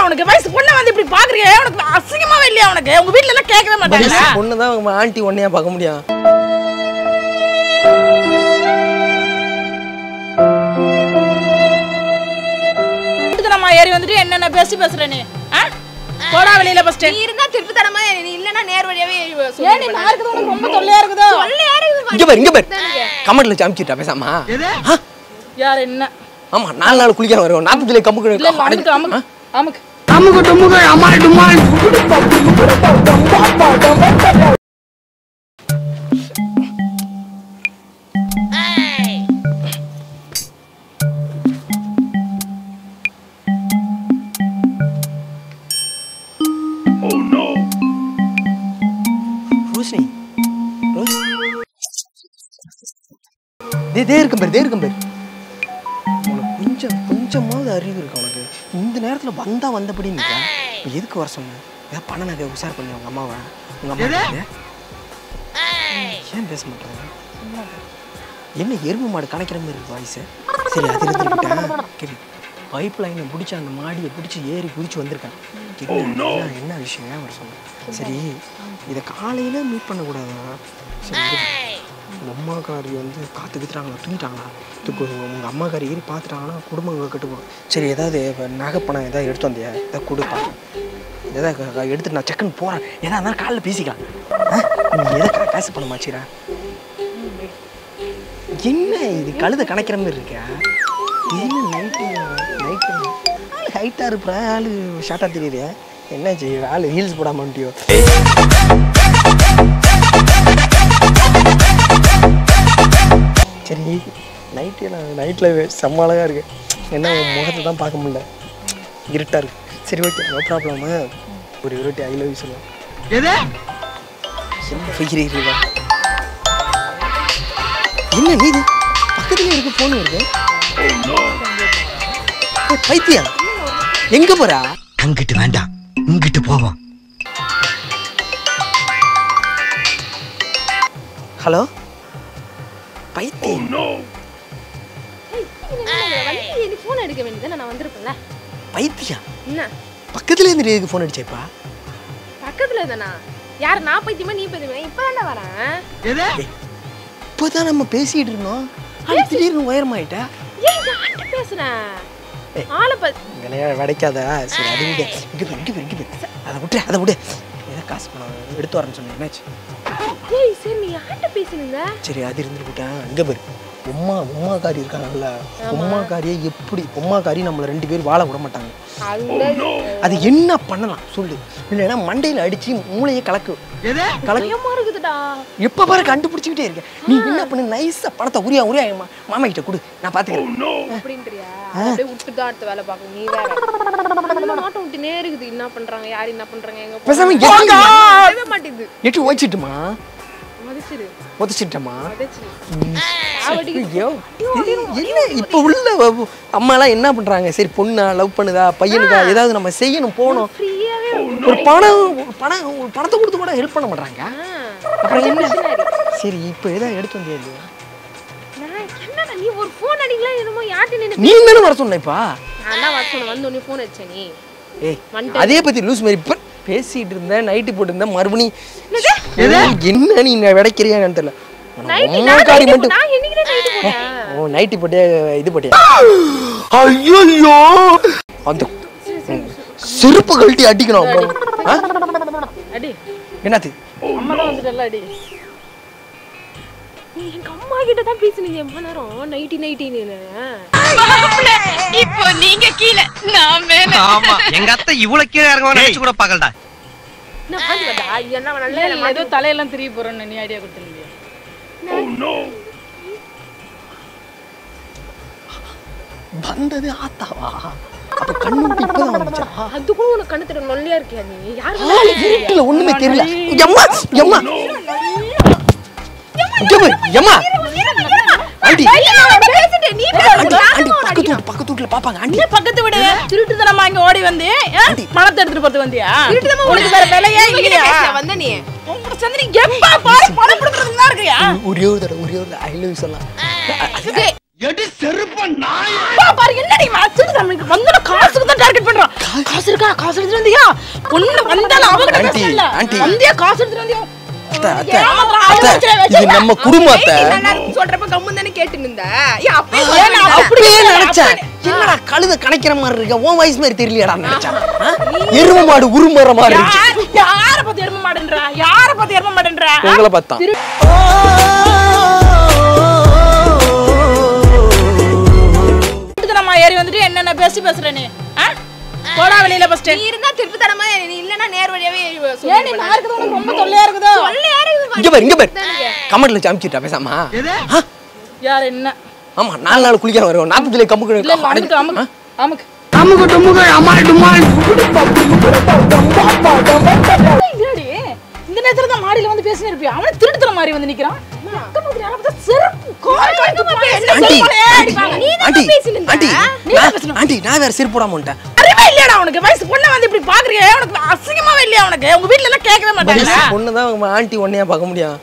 உனக்கு வயசு பொண்ணை வந்து இப்படி பாக்குறியே உனக்கு அசிங்கமாவே இல்லையா உனக்கு உங்க வீட்ல எல்லாம் கேட்கவே மாட்டாங்களா பொண்ணு தான் உங்க ஆண்டி ஒன்னையா பார்க்க முடியும் வீட்டுக்கு நம்ம ஏறி வந்துட்டு என்னென்ன பேசி பேசுற நீ ஆ? போடா வெளியில ஃபர்ஸ்ட் நீ இருந்தா திருட்டுத்தனமா நீ இல்லனா நேர் வழியாவே ஏன் நீ நான் இருக்குது உனக்கு ரொம்ப தொல்லையா இருக்குதோ இங்க பாரு இங்க பாரு கமெண்ட்ல சாமிச்சுட்டா பேசாமா ஆ? யார் என்ன ஆமா நாலு நாள் குளிக்காம வரும் நாற்பதுல கம்பு இல்ல இல்ல அமுக்கு அமுக்கு அமுக்கு ரோஷினி ரோஸ் தே தே இருக்கும் பேர் தே இருக்கும் பேர் உனக்கு கொஞ்சம் கொஞ்சமாவது அறிவு இருக்கு உனக்கு இந்த நேரத்துல வந்தா வந்தபடி நிற்க எதுக்கு வர சொன்ன ஏதாவது பணம் நகை உஷார் பண்ணி உங்க அம்மாவை உங்க அம்மா கிட்ட. ஏன் பேச மாட்டாங்க என்ன எருமை மாடு கணக்கிற மாதிரி இருக்கு வாய்ஸ் சரி அது இருந்துக்கிட்டேன் சரி பைப் லைனை பிடிச்சி அந்த மாடியை பிடிச்சி ஏறி குதிச்சு வந்திருக்கேன் என்ன என்ன- என்ன விஷயம் ஏன் வர சொன்னேன் சரி இதை காலையில மீட் பண்ணக்கூடாதா சரி இரு. உங்க அம்மாக்காரி வந்து காத்து கத்துறாங்களா தூங்கிட்டாங்களா தூக்கு உங்க அம்மாக்காரி ஏறி பார்த்துட்டாங்கன்னா குடும்பம் கட்டுப்போம் சரி ஏதாவது இப்ப நகை பணம் ஏதாவது எடுத்து வந்தியா ஏதாவது கொடுப்பா ஏதாவது க- க- எடுத்துட்டு நான் செக்குன்னு போறேன் ஏதா இருந்தாலும் காலைல பேசிக்கலாம் ஆ? நீ எதை கா- காசு பண்ண மாச்சிரா என்ன இது கழுத கணக்கிற மாதிரி இருக்கா இது என்ன நைட்டு நைட்டு ஆள் ஹைட்டாக இருப்பா ஆள் ஷார்ட்டாக தெரியுது என்ன செய்ய ஆள் ஹீல்ஸ் போடாம வந்துட்டியோ சரி நைட்டு நான் நைட்டில் செம்ம அழகா இருக்கு என்ன உன் முகத்தை தான் பார்க்க முடியல இருட்டாக இருக்கு சரி ஓகே நோ ப்ராப்ளமா ஒரு இருட்டி ஐ லவ் யூ சொல்லுவேன் என்ன ஃபிகிரி இருக்கா என்ன நீ இது பக்கத்துல இருக்க போன் வருது ஏய், பைத்தியா எங்க போறா அங்கிட்டு வேண்டாம் இங்கிட்டு போவோம் ஹலோ பைத்தியம் நீ போன் எடுக்க வேண்டியது நான் வந்திருப்பேன்ல பைத்தியா என்ன பக்கத்துல இருந்து எதுக்கு ஃபோன் அடிச்சேப்பா பக்கத்துல தானா யார் நான் பைத்தியமா நீ பைத்தியமா இப்பதான்டா வரேன் இப்போதான் நம்ம பேசிட்டு இருந்தோம் அது திடீர்னு உயரமாயிட்டா ஏன் யார்கிட்ட பேசுறேன் ஆளை ப விளையா வடைக்காத சரி அது விடு இங்க போய் இங்க போய் இங்க போய் அதை விட்டு அதை விடு ஏதோ காசு பணம் எடுத்து வரேன்னு சொன்னேன் என்னாச்சு ஏய் சரி நீ யார்கிட்ட பேசுனீங்க சரி அது இருந்துருக்கிட்டேன் அங்கே பாரு உம்மா உம்மாக்காரி இருக்காங்கல்ல உம்மாக்காரியை எப்படி உம்மாக்காரி நம்மளை ரெண்டு பேரும் வாழ விட மாட்டாங்க அது என்ன பண்ணலாம் சொல்லு இல்லைன்னா மண்டையில் அடிச்சு மூளையை கலக்கு கலக்கு பயமா இருக்குதுடா எப்போ பாரு கண்டுபிடிச்சிக்கிட்டே இருக்க நீ என்ன பண்ணு நைஸா பணத்தை உரியா உரியா என் மா- மாமா கிட்ட கொடு நான் பார்த்துக்கிறேன் அப்படின்றியா அப்படியே விட்டு தான் அடுத்த வேலை பார்க்கணும் நீ வேற அதெல்லாம் நாட்டம் விட்டு நேருக்குது என்ன பண்றாங்க யார் என்ன பண்றாங்க எங்க பேசாம போறாங்க. எங்க- தெரியவே மாட்டேங்குது எட்டு ஓச்சிட்டுமா மதிச்சிரு உதச்சிட்டமா மதிச்சிரு ஐயோ இது என்ன இப்போ உள்ள வ- அம்மாலாம் என்ன பண்றாங்க சரி பொண்ணா லவ் பண்ணுதா பையனுக்கா ஏதாவது நம்ம செய்யணும் போகணும் ஃப்ரீயாவே ஒரு பணம் ஒரு பணம் ஒரு பணத்தை கொடுத்து கூட ஹெல்ப் பண்ண மாட்டாங்க அப்புறம் என்ன சரி இப்போ ஏதாவது எடுத்து வந்தியா இல்லையா நான் என்னடா நீ ஒரு ஃபோன் அடிங்களா என்னமோ யார்கிட்ட நின்னு நீ தானே வர சொன்னப்பா நான் தான் வர சொன்ன வந்து உடனே ஃபோன் அடிச்ச நீ ஏய் வந்துட்டேன். அதே பத்தி லூஸ் மாதிரி இப்ப பேசிட்டு இருந்தேன் நைட்டு போட்டிருந்தேன் மறுபடியும் என்ன நீ விடைக்கிறியான்னு தெரியல நைட்டு உன் நான் காரி night மட்டும் நான் என்னைக்கு நைட்டு போட்டேன் ஓ நைட்டு போட்டே இது போட்டியா ஐயோ அந்த செருப்பு கழட்டி அடிக்கணும் அப்புறம் ஆ? அடி என்னது அம்மா தான் வந்துட்டல அடி நீ எங்க அம்மா கிட்ட தான் பேசுனீங்க எவ்வளவு நேரம் நைட்டி நைட்டின்னு இப்போ நீங்க கீழே நான் மேல ஆமா எங்க அத்தை இவ்வளவு கீழே இறங்குவான்னு நினைச்சு கூட பாக்கலடா நான் பாஞ்சு வரடா என்ன இல்ல, நல்ல இல்ல, ஏதோ தலையெல்லாம் திரும்பி போறேன்னு நீ ஐடியா கொடுத்துருந்தியா வந்தது ஆத்தாவா அப்ப கண்ணு இப்பதான் வந்துச்சா அது கூட உனக்கு கண்ணு தெரியல நொல்லையா இருக்கியா நீ யாரு ஆளு வீட்டுல ஒண்ணுமே தெரியல எம்மா எம்மா இங்க பாரு, எம்மா ஆண்டி பேசிட்டு நீ ஆண்டி ஆண்டி பக்கத்து வீட்டு பக்கத்து வீட்டுல பாப்பாங்க ஆண்டி என்ன பக்கத்து விடு திருட்டுத்தனமா இங்க ஓடி வந்து ஆ? பணத்தை எடுத்துட்டு போறது வந்தியா உனக்கு வேற வேலையே இல்லையா வந்த நீ உங்களோட சந்திரி எப்ப பாரு பணம் கொடுக்கறதுக்கு தான் இருக்கியா ஒரே ஒரு தடவை ஒரே ஒரு ஐ லவ் சொல்லலாம் அப்பா, பாரு என்னடி வச்சுட்டு நமக்கு வந்தோட காசுக்கு தான் டார்கெட் பண்றான் காசு இருக்கா காசு எடுத்துட்டு வந்தியா பொண்ணு வந்தாலும் அவகிட்ட ஆண்டி, பேசல ஆண்டி. வந்தியா காசு எடுத்துட்டு வந்தியா அத்தை, அத்தை, ஏமாத்துறான், அத்தை, அவன் வச்சு இது வச்சிருக்கான். நம்ம குடும்பம் அத்தை ஏய், நீ நல்லா இருக்குன்னு சொல்றப்ப கம்முன்னு தானே கேட்டு நின்ற ஏன் அப்பயே ஏன் சொல்ல நான் வேண்டியதானே? அப்படியே நினைச்சேன் என்னடா கழுத கணக்கிற மாதிரி இருக்க உன் வயசு மாதிரி தெரியலையாடா நினைச்சேன் ஆ? எருமை மாடு உருமுற மாதிரி இருந்துச்சு யார் யார பத்தி எரும மாட்டேன்றா யார பத்தி எரும மாட்டேன்றா உங்களை பார்த்தா நம்ம ஏறி வந்துட்டு என்னென்ன பேசி பேசுற நீ ஆ? போடா வெளியில ஃபர்ஸ்ட் நீ இருந்தா திருட்டுத்தனமா நீ இல்லனா நேர் வழியாவே சொல்லி ஏன் நீ நான் இருக்கிறது உனக்கு ரொம்ப தொல்லையா இருக்குதோ சொல்லியா இருக்குது இங்க பாரு இங்க பாரு கமெண்ட்ல சாமிச்சிட்டா பேசாம ஆ? யார் என்ன ஆமா நாலு நாள் குளிக்க வருவோம் நாற்பத்தி இல்ல கம்புக்கு இல்ல அமுக்கு அமுக்கு அமுக்கு இல்லடி, இந்த நேரத்துல தான் மாடியில வந்து பேசினு இருப்பியா அவன திருட்டுத்தன மாதிரி வந்து நிக்கிறான் அக்கம் பக்கத்துல யாரை பார்த்தா செருப்பு கால் கால் துப்பாக்கி, என்ன ஆண்டி செருப்பாலே அடிப்பாங்க. நீ ஆண்டி பேசினிருந்த? ஆண்டி நீ தான் நான்- பேசணும். ஆண்டி நான் வேற செருப்பு போடாம வந்துட்டேன் அறிவே இல்லையாடா உனக்கு வயசு பொண்ணை வந்து இப்படி பாக்குறியே உனக்கு அசிங்கமாவே இல்லையா உனக்கு உங்க வீட்ல எல்லாம் கேட்கவே மாட்டாங்க பொண்ணுதான் உங்க ஆண்டி ஒன்னையா பார்க்க முடியும்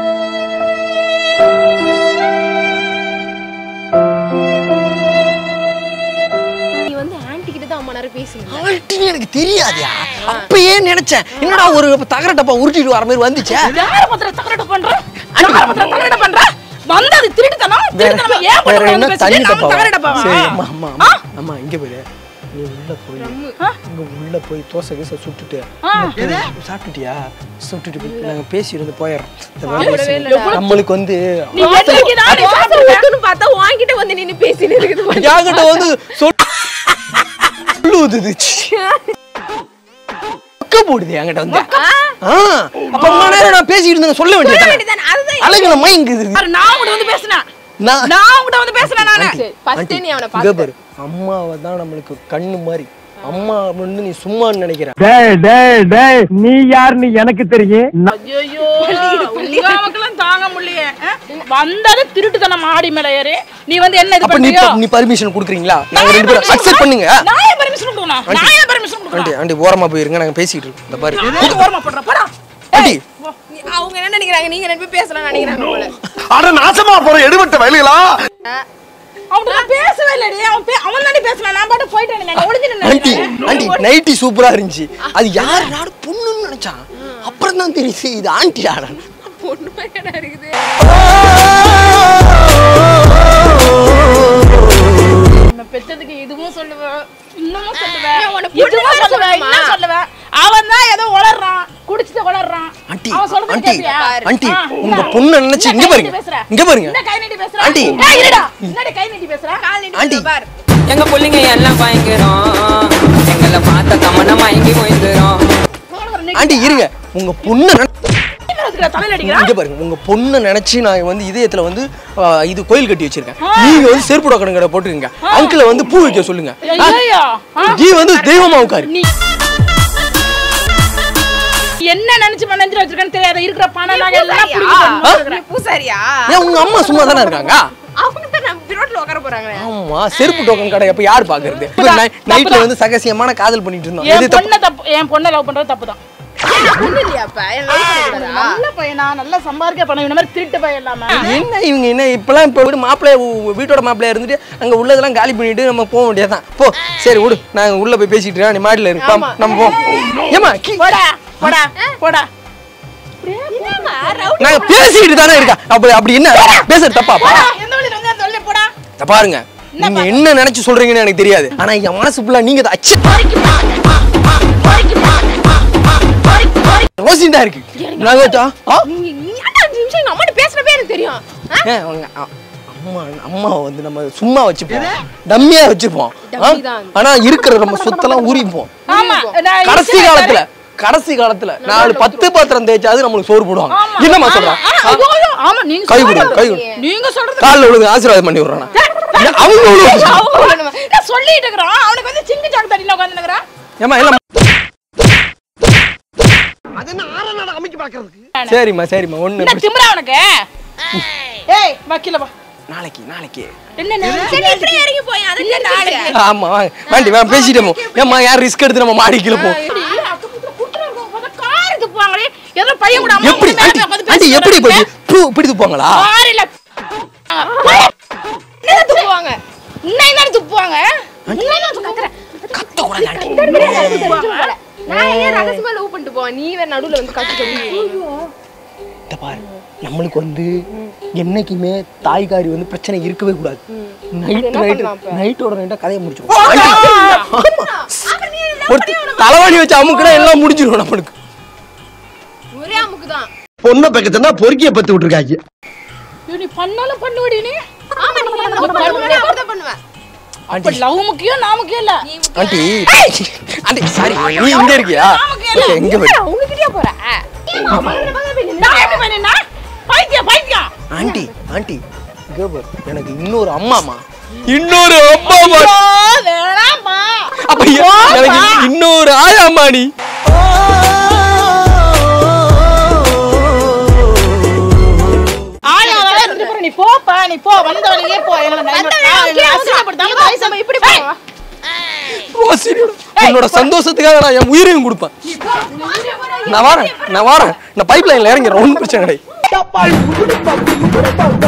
நீ வந்து ஆன்ட்டி கிட்ட தான் அம்மா நேரம் பேசினீங்க ஆண்டின்னு எனக்கு தெரியாதுயா அப்பயே நினைச்சேன் என்னடா ஒரு தகர டப்பா உருட்டிட்டு வர மாதிரி வந்துச்சே யார பத்திர தகரட்ட பண்ற யார பத்திர தகரட்ட பண்ற வந்தது திருட்டுத்தனம் வேற திருட்டுத்தனம் ஏன் வேற பொண்ணு என்ன வந்து தண்ணி பேசிட்டு டப்பா அவன் தகர டப்பாவா சரி அம்மா அம்மா அம்மா அம்மா இங்க போயிடு நீ உள்ள போய் ஆ? இங்க உள்ள போய் தோசை கீசை சுட்டுட்டு ஆ. சாப்பிட்டுட்டியா சுட்டுட்டு போய் நாங்க பேசி இருந்து போயிடுறோம் இந்த சாப்பிடவே வேலையை இல்லடா. செய்யணும். நம்மளுக்கு வந்து நீ என்னைக்கு நான் நீ சாப்பிடுவ? இருக்குன்னு பார்த்தா உன்கிட்ட வந்து நின்னு பேசினு இருக்குது என்கிட்ட வந்து சொல்லுது பக்க போடுது என்கிட்ட வந்து ஆ, அப்ப அம்மா நேரம் நான் பேசிட்டு இருந்தேன் சொல்ல வேண்டியது வேண்டியதானே, அதுதான் அழகு நம்ம இங்குது பாரு, நான் உங்ககிட்ட வந்து பேசினேன் நான் நான் உங்ககிட்ட வந்து பேசுறேன் நானு சரி, first ஆண்டி, நீ அவனை இங்க பார்த்துட்ட. பாரு அம்மாவை தான் நம்மளுக்கு கண்ணு மாதிரி அம்மா வந்து நீ சும்மான்னு நினைக்கிற டேய் டேய் டேய் நீ யாருன்னு எனக்கு தெரியும் நான் ஐயோ உங்க மக்களும் தாங்க முடியல வந்தது திருட்டுத்தனம் மாடி மேல ஏறி நீ வந்து என்ன இது அப்ப நீ பண்றியோ நீ பர்மிஷன் கொடுக்குறீங்களா நாங்க ரெண்டு பேரும் அக்செப்ட் பண்ணுங்க நான் ஏன் பர்மிஷன் கொடுக்கணும் நான் ஏன் பர்மிஷன் ஆண்டி கொடுக்கணும் ஆண்டி ஓரமா போயிருங்க நாங்க பேசிட்டு இருக்கோம் இந்த பாரு நான் ஓரமா பண்ற போடா ஆண்டி நீ- அவங்க என்ன நினைக்கிறாங்க நீங்க ரெண்டு பேரும் பேசலாம் நினைக்கிறாங்க போல அட நாசமா போற எடுபட்ட வயலுகளா அவன் நான் பேசவே இல்லடி அவன் பே- அவன் தாண்டி பேசலாம் நான் பாட்டு போயிட்டேன் நான் ஒளிஞ்சு ஆண்டி நின்னு ஆண்டி நைட்டி சூப்பரா இருந்துச்சு அது யார் நாடு பொண்ணுன்னு நினைச்சான் அப்புறம் தான் தெரியுது இது ஆண்டி ஆடா பொண்ணு பையனா இருக்குது நம்ம பெத்ததுக்கு இதுவும் சொல்லுவேன் இன்னமும் சொல்லுவேன் ஏன் உனக்கு பொண்ணு இதுவும் வேற சொல்லுவேன் சொல்லுமா? இன்னும் சொல்லுவேன் அவன் தான் ஏதோ உளறான் குடிச்சிட்டு உளறான் ஆண்டி அவன் சொல்றது ஆண்டி கேட்டியா ஆண்டி ஆ, உங்க இந்தா. பொண்ணு நினைச்சு இந்த இங்க கை பாருங்க நீட்டி பேசுற. இங்க பாருங்க இந்த கை நீட்டி பேசுற ஆண்டி. ஏய், இருடா என்னடி கை நீட்டி பேசுற கால் நீட்டி ஆண்டி. பாரு எங்க புள்ளைங்க எல்லாம் பயங்கரம் எங்களை பார்த்த கமனம் மயங்கி போயிருந்தோம் ஆண்டி இருங்க உங்க பொண்ணு நினை- தலையில அடிக்கிறா இங்க பாருங்க உங்க பொண்ணு நினைச்சு நான் வந்து இதயத்துல வந்து ஆ, இது கோயில் கட்டி வச்சிருக்கேன் நீங்க வந்து செருப்பு டோக்கன் கடை போட்டுருங்க அங்கிள வந்து பூ வைக்க சொல்லுங்க ஆ? ஐயோ ஆ? நீ வந்து தெய்வமா உட்காரு நீ என்ன நினைச்சு மனஞ்சில வச்சிருக்கேன்னு தெரியாத இருக்கிற பணம் நகை எல்லாம் பூசாரியா? புடிங்கிட்டு வந்து நீ பூசாரியா ஏன் உங்க அம்மா சும்மா தானே இருக்காங்க அவங்க தான் நம்ம ரோட்ல உட்கார போறாங்களே ஆமா செருப்பு டோக்கன் கடை அப்ப யார் பாக்குறது நைட்ல வந்து சகசியமான காதல் பண்ணிட்டு இருந்தோம் என் எது தப்பு பொண்ணை தப்பு என் பொண்ணை லவ் பண்றது தப்பு தான் பொண்ணு இல்லையாப்பா என் love பண்ணக்கூடாதா? நல்ல பையனா நல்லா சம்பாதிக்க பணம் இந்த மாதிரி திருட்டு பையன் இல்லாம என்ன இவங்க என்ன இப்பெல்லாம் இப்போ வீடு மாப்பிள்ளைய உ- வீட்டோட மாப்பிள்ளைய இருந்துட்டு அங்க உள்ளதெல்லாம் காலி பண்ணிட்டு நம்ம போக வேண்டியதுதான் போ சரி விடு நாங்க உள்ள போய் பேசிட்டு இருக்கோம் நீ மாடியில இரு பா, நம்ம போ ஏமா போடா போடா போடா என்னம்மா, ரவுடி நாங்க பேசிட்டு தானே இருக்கா அப்ப அப்படி என்ன பேசுறது தப்பாப்பா எந்த வழியில வந்து அந்த வழியில போடா இத பாருங்க நீங்க என்ன நினைச்சு சொல்றீங்கன்னு எனக்கு தெரியாது ஆனா என் மனசு ஃபுல்லா நீங்க தான் அச்சு ரோசிண்டா இருக்கு நாங்க வச்சா- ஆ? நீ நீ ஏன்டா அஞ்சு நிமிஷம் எங்க அம்மாட்ட பேசுறப்பே எனக்கு தெரியும் ஆ? ஏன் அவங்க அ- அம்மா அம்மாவை வந்து நம்ம சும்மா வச்சுப்போம் டம்மியா வச்சுப்போம் ஆ? டம்மி தான். ஆனா இருக்கிற நம்ம சொத்தெல்லாம் ஊறிப்போம் ஆமா நான் கடைசி இருக்கிற காலத்துல கடைசி காலத்துல நாலு பத்து பாத்திரம் தேய்ச்சாது நம்மளுக்கு சோறு போடுவாங்க என்னம்மா சொல்றான் ஆ, ஐயோ, ஐயோ, ஆமா நீங்க கை சொல்றது- விடு கை விடு நீங்க சொல்றது காலில் விழுந்து ஆசீர்வாதம் பண்ணி விடுறானா அவங்க விழுந்து அவங்க நான் சொல்லிட்டு இருக்கிறோம் அவனுக்கு வந்து சிங்கி சாக்கு தட்டி உட்கார்ந்து இருக்கிறான் ஏமா இல்ல அது என்ன ஆறாம் அமைக்க பாக்குறதுக்கு சரிம்மா சரிம்மா ஒண்ணு என்ன திமிரா உனக்கு ஏய் வக்கீல வா நாளைக்கு நாளைக்கு என்ன நேரம் சரி இப்படி இறங்கி போய் அது என்ன நாளைக்கு ஆமா வாங்க வாண்டி வேணாம் பேசிட்டே போ ஏம்மா யார் ரிஸ்க் எடுத்து நம்ம மாடிக்கல போ கார் துப்புவாங்களே ஏதோ பையன் கூட அம்மா எப்படி கூட மேல ஆண்டி உட்கார்ந்து ஆண்டி பேசிட்டு எப்படி இருக்காங்க. போய் பூ இப்படி துப்பாங்களா காரில என்ன தான் துப்புவாங்க உன்னை தான் துப்புவாங்க உன்னை தான் கத்துறேன் கத்தக்கூடாது ஆண்டி நான் ஏன் ரகசியமா லவ் பண்ணிட்டு போவேன் நீ வேற நடுவுல வந்து கத்து சொல்லி இந்த பாரு நம்மளுக்கு வந்து என்னைக்குமே தாய்காரி வந்து பிரச்சனை இருக்கவே கூடாது நைட் என்ன நைட் பண்ணலாம் அப்ப? நைட்டோட நைட்டா கதையை முடிச்சிடும் ஒருத்தி தலைவாணி வச்சு அமுக்குனா எல்லாம் முடிஞ்சிடும் நம்மளுக்கு ஒரே அமுக்கு தான் பொண்ணை பக்கத்துனா பொறுக்கிய பத்து விட்டுருக்காங்க ஐயோ, நீ பண்ணாலும் பண்ணுவடி நீ ஆமா நீ என்ன பண்ணுவேன் அப்படிதான் பண்ணுவேன் அப்ப லவ் முக்கியம் நான் முக்கியம் இல்ல ஆண்டி ஆண்டி சாரி நீ இங்க இருக்கியா Okay, எங்க போய் உங்ககிட்டயே போற நான் எப்படி பண்ணேன்னா பைத்தியம் பைத்தியம் ஆண்டி ஆண்டி இங்க பாரு எனக்கு இன்னொரு அம்மாமா இன்னொரு அம்மாமா ஓ, வேணாம்மா அப்ப எ- எனக்கு இன்னொரு ஆயாமா நீ ஆயா வேலை இருந்துட்டு போற, நீ போப்பா நீ போ வந்த வழியே போ என்ன அசிங்கப்படுத்தாம தயவு இப்படி செஞ்சு- போவா ரோசினி, உன்னோட சந்தோஷத்துக்காக நான் என் உயிரையும் கொடுப்பேன் நான் வரேன் நான் வரேன் நான் பைப் லைன்ல இறங்கிறேன் ஒன்றும் பிரச்சனை கிடையாது